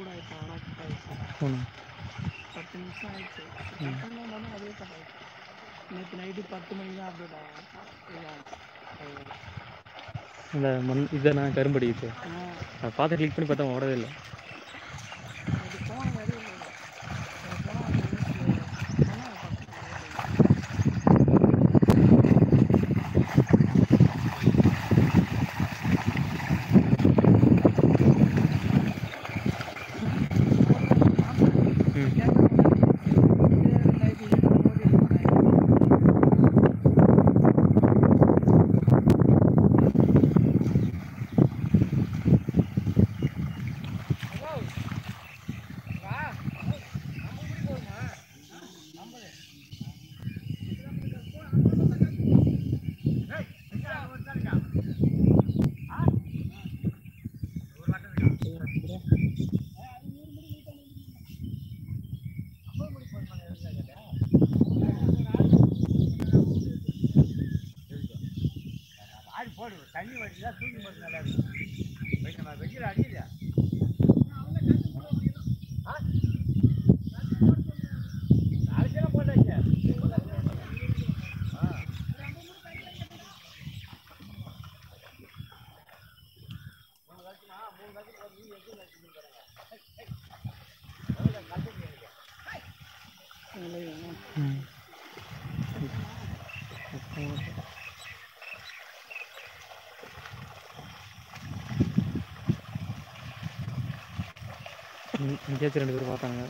சூடாயிடுச்சு ஆனால் கட் ஆயிடுச்சு ம் பத்து நிமிஷம் ஆயிடுச்சு கட் பண்ணாலும் அதே கட் ஆயிடுச்சு நேற்று நைட்டு பத்து மணி தான் அப்டேட் ஆகும் இந்த மண் இதானா கரும்படி இது ஆ நான் பார்த்து கிளிக் பண்ணி பார்த்தா ஓடவே இல்லை அது போன மாதிரி இல்லை போனால் அது ம் போடு தண்ணி வடிச்சா தூக்கி போட்டு நல்லா இருக்கும் வெயில் வெயில் அடிக்கலையா அரிசியெல்லாம் போட்டாச்சு ஆ ம் எங்கேயாச்சும் ரெண்டு பேரும் பார்த்தாங்க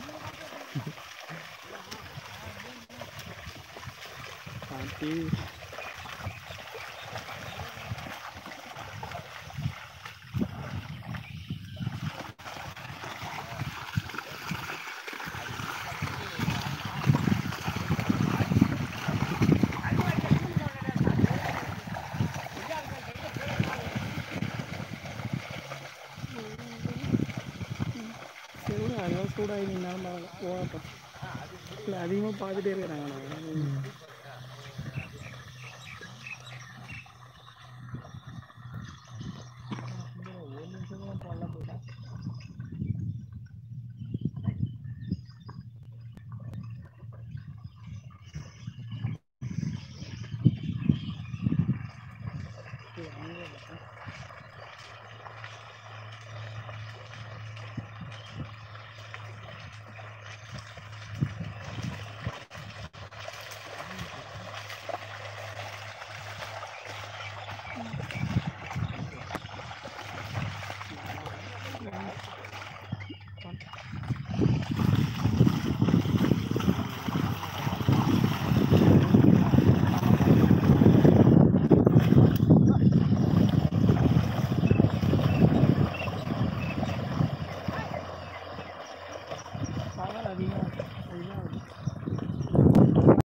பாட்டி சரி விடு, அதெல்லாம் சூடாகி நின்னாலும் பரவாயில்ல போகட்டும் இல்லை அதிகமாக பார்த்துட்டே இருக்கிறாங்க